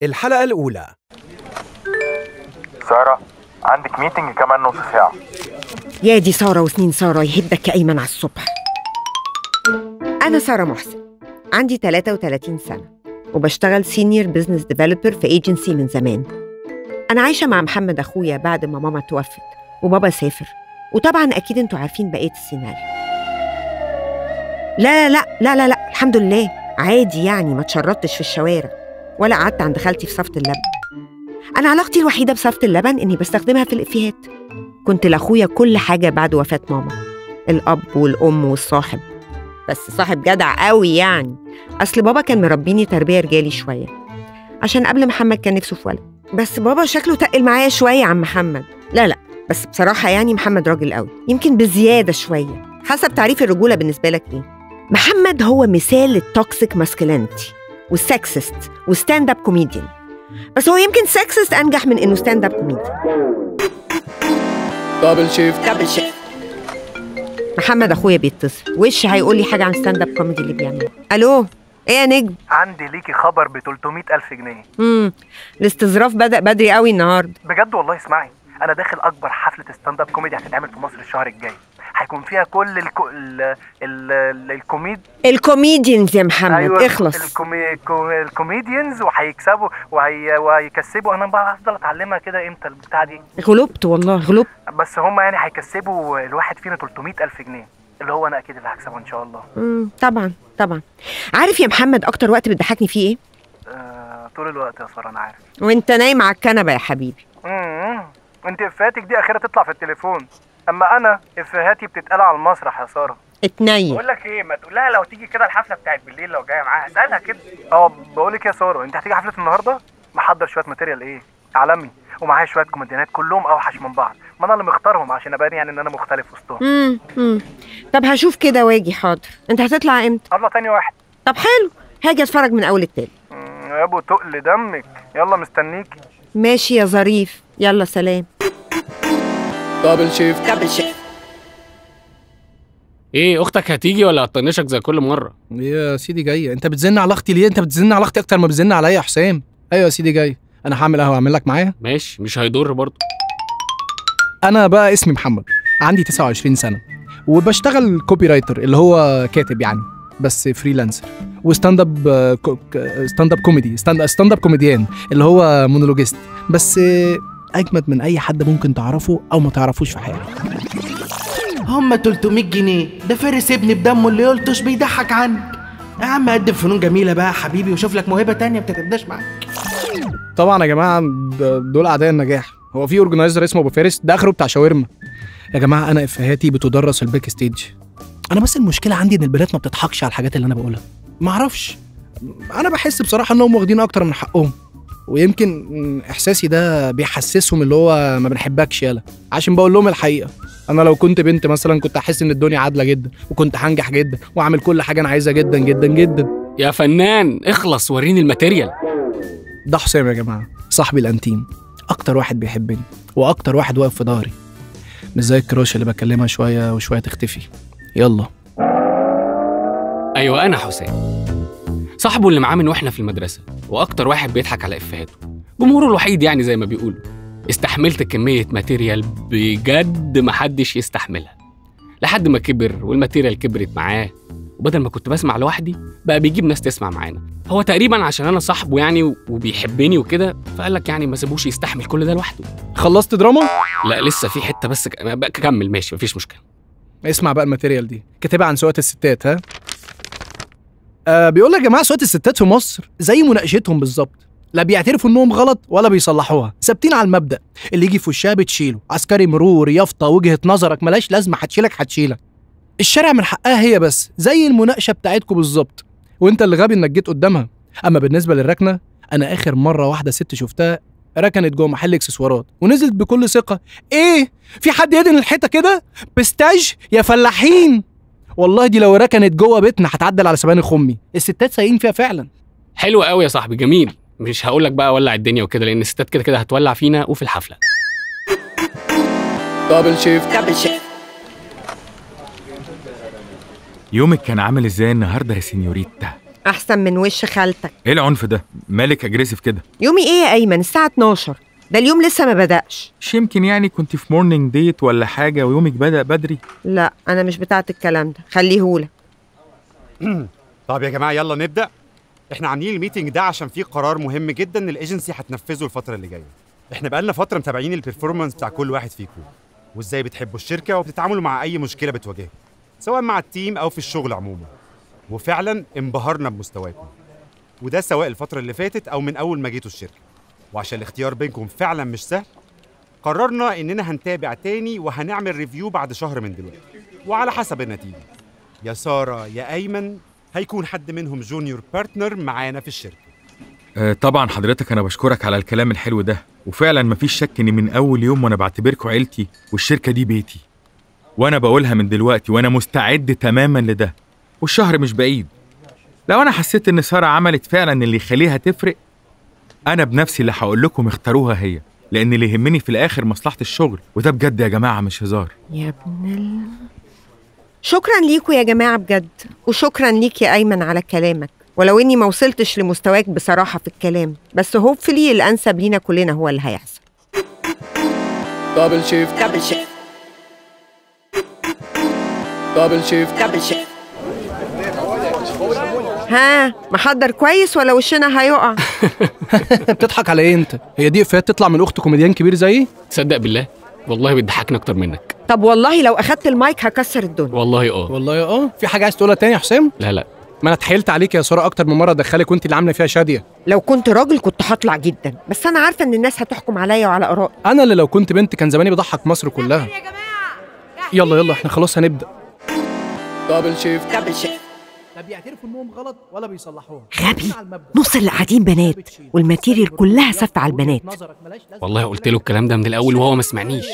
الحلقة الأولى سارة عندك ميتنج كمان نص ساعة يا دي سارة وسنين سارة يهدك يا أيمن على الصبح أنا سارة محسن عندي 33 سنة وبشتغل سينيور بزنس ديفلوبر في ايجنسي من زمان أنا عايشة مع محمد أخويا بعد ما ماما توفت وبابا سافر وطبعا أكيد أنتوا عارفين بقية السيناريو لا لا لا لا لا لا الحمد لله عادي يعني ما اتشردتش في الشوارع ولا قعدت عند خالتي في صفة اللبن أنا علاقتي الوحيدة بصفة اللبن إني بستخدمها في الإفيهات كنت لأخويا كل حاجة بعد وفاة ماما الأب والأم والصاحب بس صاحب جدع قوي يعني أصل بابا كان مربيني تربية رجالي شوية عشان قبل محمد كان نفسه في ولد بس بابا شكله تقل معايا شوية عن محمد لا لا بس بصراحة يعني محمد راجل قوي يمكن بزيادة شوية حسب تعريف الرجولة بالنسبة لك إيه محمد هو مثال للتوكسيك ماسكلينتي والسكسست وستاند اب كوميديان بس هو يمكن سكسست انجح من انه ستاند اب كوميديان دبل شيفت دبل شيفت محمد اخويا بيتصل وش هيقول لي حاجه عن ستاند اب كوميدي اللي بيعمله الو ايه يا نجم عندي ليكي خبر ب 300 ألف جنيه امم الاستظراف بدا بدري قوي النهارده بجد والله اسمعي أنا داخل أكبر حفلة ستاند اب كوميدي هتتعمل في مصر الشهر الجاي هيكون فيها كل الكو... ال... ال... ال... الكوميد الكوميديانز يا محمد اخلص الكومي... الكو... الكوميديانز وهيكسبوا وهي... وهيكسبوا أنا بقى هفضل أتعلمها كده إمتى البتاع دي غلبت والله غلبت بس هم يعني هيكسبوا الواحد فينا 300 ألف جنيه اللي هو أنا أكيد اللي هكسبه إن شاء الله امم طبعا طبعا عارف يا محمد اكتر وقت بتضحكني فيه ايه آه... طول الوقت يا سارة أنا عارف وانت نايم على الكنبه يا حبيبي امم انت افهاتك دي اخيرا تطلع في التليفون اما انا افهاتي بتتقال على المسرح يا ساره اتنين بقول لك ايه ما تقول لها لو تيجي كده الحفله بتاعت بالليل لو جايه معاها اسالها كده اه بقول لك يا ساره انت هتيجي حفله النهارده محضر شويه ماتيريال ايه عالمي ومعايا شويه كوميديانات كلهم اوحش من بعض ما انا اللي مختارهم عشان ابان يعني ان انا مختلف وسطهم امم امم طب هشوف كده واجي حاضر انت هتطلع امتى الله تاني واحد طب حلو هاجي اتفرج من اول التاني مم، يا ابو تقل دمك يلا مستنيك ماشي يا ظريف يلا سلام دبل شيفت دبل شيفت ايه اختك هتيجي ولا هتطنشك زي كل مره يا سيدي جاي انت بتزن على اختي ليه انت بتزن على اختي اكتر ما بتزن عليا يا حسام ايوه يا سيدي جاي انا هعمل قهوه اعمل لك معايا ماشي مش هيضر برضه انا بقى اسمي محمد عندي 29 سنه وبشتغل كوبي رايتر اللي هو كاتب يعني بس فريلانسر وستاند اب آه، كو- ك- ستاند اب كوميدي ستاند ستاند اب كوميديان اللي هو مونولوجيست بس آه، اجمد من اي حد ممكن تعرفه او ما تعرفوش في حياتك هم 300 جنيه ده فارس ابني بدمه اللي قلتوش بيضحك عنك يا عم قدم فنون جميلة بقى يا حبيبي وشوف لك موهبة تانية بتتبداش معاك طبعا يا جماعه د- دول اعداء النجاح هو في اورجنايزر اسمه ابو فارس ده اخره بتاع شاورما يا جماعه انا افهاتي بتدرس الباك ستيج انا بس المشكله عندي ان البنات ما بتضحكش على الحاجات اللي انا بقولها ما اعرفش انا بحس بصراحه انهم واخدين اكتر من حقهم ويمكن م، احساسي ده بيحسسهم اللي هو ما بنحبكش يالا عشان بقول لهم الحقيقه انا لو كنت بنت مثلا كنت احس ان الدنيا عادله جدا وكنت هنجح جدا واعمل كل حاجه انا عايزها جدا جدا جدا يا فنان اخلص وريني الماتيريال ده حسام يا جماعه صاحبي الانتيم اكتر واحد بيحبني واكتر واحد واقف في ظهري مش زي الكراش اللي بكلمها شويه وشويه تختفي يلا ايوه انا حسام صاحبه اللي معاه من واحنا في المدرسه واكتر واحد بيضحك على افهاته جمهوره الوحيد يعني زي ما بيقولوا استحملت كميه ماتيريال بجد محدش يستحملها لحد ما كبر والماتيريال كبرت معاه وبدل ما كنت بسمع لوحدي بقى بيجيب ناس تسمع معانا هو تقريبا عشان انا صاحبه يعني وبيحبني وكده فقال لك يعني ما سيبوش يستحمل كل ده لوحده خلصت دراما لا لسه في حته بس ك- بقى كمل ماشي مفيش مشكله اسمع بقى الماتيريال دي كاتبها عن سواقه الستات ها آه بيقول لك يا جماعه سواقه الستات في مصر زي مناقشتهم بالظبط لا بيعترفوا انهم غلط ولا بيصلحوها ثابتين على المبدا اللي يجي في وشها بتشيله عسكري مرور يافطه وجهه نظرك ملاش لازمه هتشيلك هتشيلك الشارع من حقها هي بس زي المناقشه بتاعتكم بالظبط وانت اللي غبي انك جيت قدامها اما بالنسبه للركنه انا اخر مره واحده ست شفتها ركنت جوه محل اكسسوارات ونزلت بكل ثقه ايه في حد يدن الحيطه كده بستاج يا فلاحين والله دي لو ركنت جوه بيتنا هتعدل على سبانخ امي الستات سايقين فيها فعلا حلو قوي يا صاحبي جميل مش هقول لك بقى ولع الدنيا وكده لان الستات كده كده هتولع فينا وفي الحفله دبل شيفت دبل شيفت يومك كان عامل ازاي النهارده يا سينيوريتا احسن من وش خالتك ايه العنف ده مالك اجريسيف كده يومي ايه يا ايمن الساعه 12 ده اليوم لسه ما بدأش مش يمكن يعني كنت في مورنينج ديت ولا حاجه ويومك بدأ بدري لا انا مش بتاعت الكلام ده خليهولك طب يا جماعه يلا نبدا احنا عاملين الميتنج ده عشان فيه قرار مهم جدا الايجنسي هتنفذه الفتره اللي جايه احنا بقالنا فتره متابعين البرفورمانس بتاع كل واحد فيكم وازاي بتحبوا الشركه وبتتعاملوا مع اي مشكله بتواجهكم سواء مع التيم او في الشغل عموما وفعلا انبهرنا بمستواكم وده سواء الفتره اللي فاتت او من اول ما جيتوا الشركه وعشان الاختيار بينكم فعلا مش سهل قررنا اننا هنتابع تاني وهنعمل ريفيو بعد شهر من دلوقتي وعلى حسب النتيجه يا ساره يا ايمن هيكون حد منهم جونيور بارتنر معانا في الشركه آه طبعا حضرتك انا بشكرك على الكلام الحلو ده وفعلا مفيش شك ان من اول يوم وانا بعتبركم عيلتي والشركه دي بيتي وانا بقولها من دلوقتي وانا مستعد تماما لده والشهر مش بعيد لو انا حسيت ان ساره عملت فعلا اللي يخليها تفرق انا بنفسي اللي هقول لكم اختاروها هي لان اللي يهمني في الاخر مصلحه الشغل وده بجد يا جماعه مش هزار يا ابن ال... شكرا ليكوا يا جماعه بجد وشكرا ليك يا ايمن على كلامك ولو اني ما وصلتش لمستواك بصراحه في الكلام بس هوبفلي الانسب لينا كلنا هو اللي هيحصل دبل شيفت دبل شيفت دبل شيفت دبل شيفت ها محضر كويس ولا وشنا هيقع بتضحك على ايه انت هي دي افيهات تطلع من اخت كوميديان كبير زيي تصدق بالله والله بتضحكنا اكتر منك طب والله لو اخدت المايك هكسر الدنيا والله اه والله اه في حاجه عايز تقولها تاني يا حسام لا لا ما انا اتحايلت عليك يا ساره اكتر من مره ادخلك وانت اللي عامله فيها شاديه لو كنت راجل كنت هطلع جدا بس انا عارفه ان الناس هتحكم عليا وعلى ارائي انا اللي لو كنت بنت كان زماني بضحك مصر كلها يلا يلا احنا خلاص هنبدا دبل شيفت دبل شيفت لا بيعترفوا انهم غلط ولا بيصلحوها غبي نص اللي قاعدين بنات والماتيريال كلها ثابته على البنات والله قلت له الكلام ده من الاول وهو ما سمعنيش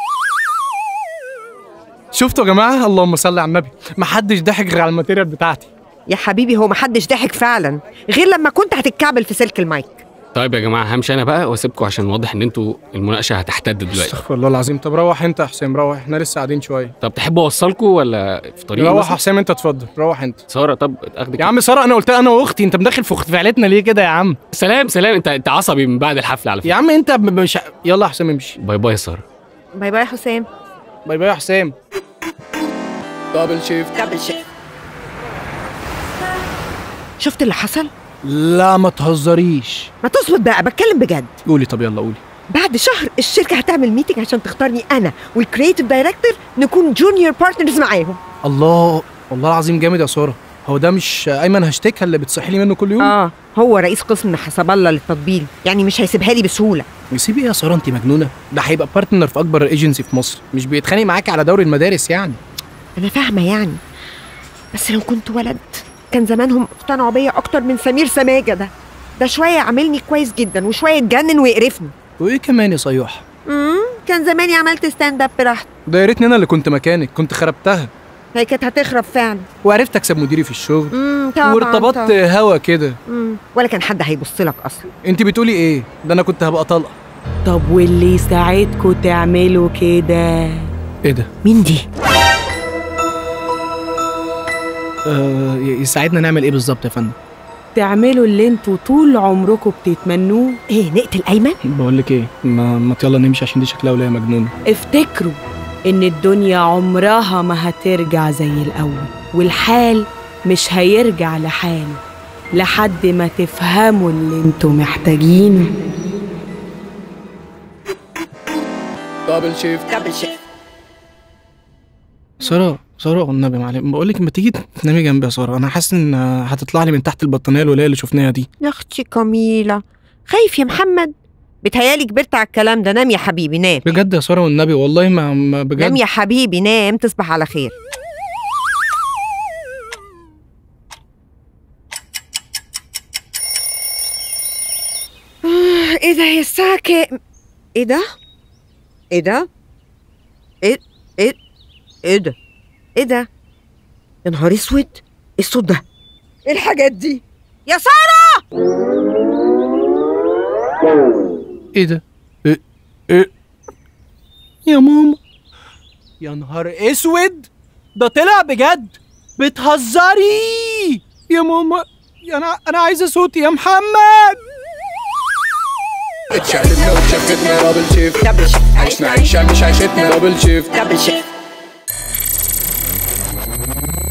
شفتوا يا جماعه اللهم صل على النبي ما حدش ضحك غير على الماتيريال بتاعتي يا حبيبي هو محدش ضحك فعلا غير لما كنت هتتكعبل في سلك المايك طيب يا جماعه همشي انا بقى واسيبكم عشان واضح ان انتوا المناقشه هتحتد دلوقتي استغفر الله العظيم طب روح انت يا حسام روح احنا لسه قاعدين شويه طب تحبوا اوصلكم ولا في طريق روح يا حسام انت اتفضل روح انت ساره طب اخدك يا عم ساره انا قلت انا واختي انت مدخل في اخت فعلتنا ليه كده يا عم سلام سلام انت انت عصبي من بعد الحفله على يا فكره عم انت ب- مش يلا يا حسام امشي باي باي يا ساره باي باي يا حسام باي باي يا حسام دبل شيفت دبل شيفت شفت اللي حصل لا ما تهزريش ما تصبر بقى بتكلم بجد قولي طب يلا قولي بعد شهر الشركه هتعمل ميتنج عشان تختارني انا والكرييتيف دايركتور نكون جونيور بارتنرز معاهم الله والله العظيم جامد يا ساره هو ده مش ايمن هاشتكها اللي بتصحي لي منه كل يوم اه هو رئيس قسم حسب الله للتطبيل يعني مش هيسيبها لي بسهوله يسيب ايه يا ساره انت مجنونه ده هيبقى بارتنر في اكبر ايجنسي في مصر مش بيتخانق معاكي على دوري المدارس يعني انا فاهمه يعني بس لو كنت ولد كان زمانهم اقتنعوا بيا اكتر من سمير سماجه ده ده شويه عاملني كويس جدا وشويه يتجنن ويقرفني وايه كمان يا صيوح امم كان زماني عملت ستاند اب براحتي ده يا ريتني انا اللي كنت مكانك كنت خربتها هي كانت هتخرب فعلا وعرفت اكسب مديري في الشغل امم طبعا وارتبطت طبعاً. هوا كده مم. ولا كان حد هيبص لك اصلا انت بتقولي ايه ده انا كنت هبقى طلقه طب واللي يساعدكوا تعملوا كده ايه ده مين دي آه ي- يساعدنا نعمل ايه بالظبط يا فندم تعملوا اللي انتوا طول عمركم بتتمنوه ايه نقتل ايمن بقول لك ايه ما, ما يلا نمشي عشان دي شكلها ولا مجنونه افتكروا ان الدنيا عمرها ما هترجع زي الاول والحال مش هيرجع لحاله لحد ما تفهموا اللي انتوا محتاجينه دبل شيفت دبل شيفت ساره ساره والنبي معلم بقول لك ما تيجي تنامي جنبي يا ساره انا حاسس ان هتطلع لي من تحت البطانيه الولايه اللي شفناها دي يا اختي كميله خايف يا محمد بتهيالي كبرت على الكلام ده نام يا حبيبي نام بجد يا ساره والنبي والله ما, ما بجد نام يا حبيبي نام تصبح على خير آه، ايه ده هي الساعة كام؟ ايه ده؟ ايه ده؟ ايه ايه ايه ده؟ ايه ده؟ يا نهار اسود ايه الصوت ده؟ ايه الحاجات دي؟ يا سارة ايه ده ايه ايه يا ماما يا نهار اسود ده طلع بجد بتهزري يا ماما انا انا عايزه صوتي يا محمد اتشقلبنا واتشفتنا دبل شيفت دبل شيفت عشنا عيشة مش عيشتنا دبل شيفت دبل شيفت